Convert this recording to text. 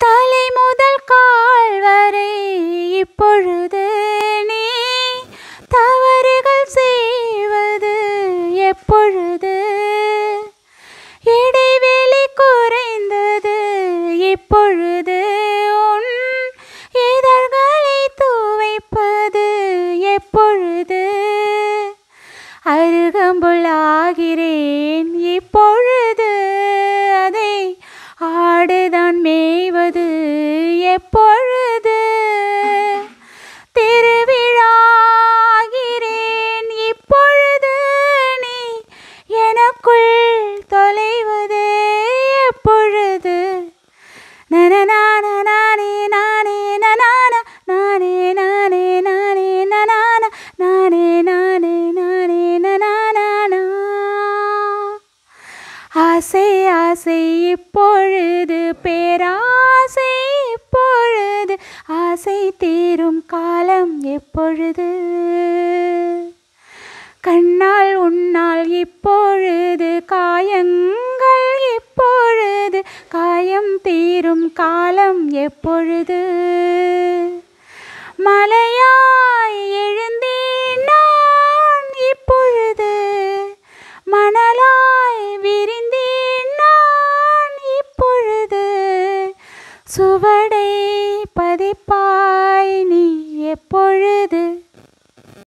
தலை முதல் கால் வரை இப்பொழுது நீ தவறுகள் செய்வது எப்பொழுது இடைவெளி குறைந்தது இப்பொழுது உன் இதழ்களை துவைப்பது எப்பொழுது அருகம்புல்லாகிறேன் இப்பொழுது அதை ஆடுதான் மேய்வது எப்பொழுது திருவிழாகிறேன் இப்பொழுது நீ எனக்குள் தொலைவது எப்பொழுது நனநான நானே நானே நனான நானே நானே நானே நனான நானே நானே நானே நனானா ஆசை ஆசை இப்பொழுது பேராசை இப்பொழுது ஆசை தீரும் காலம் எப்பொழுது கண்ணால் உன்னால் இப்பொழுது காயங்கள் இப்பொழுது காயம் தீரும் காலம் எப்பொழுது மலையாய் எழுந்தேன் நான் இப்பொழுது மணலாய் விரிந்தேன் நான் இப்பொழுது சுவடை பதிப்பா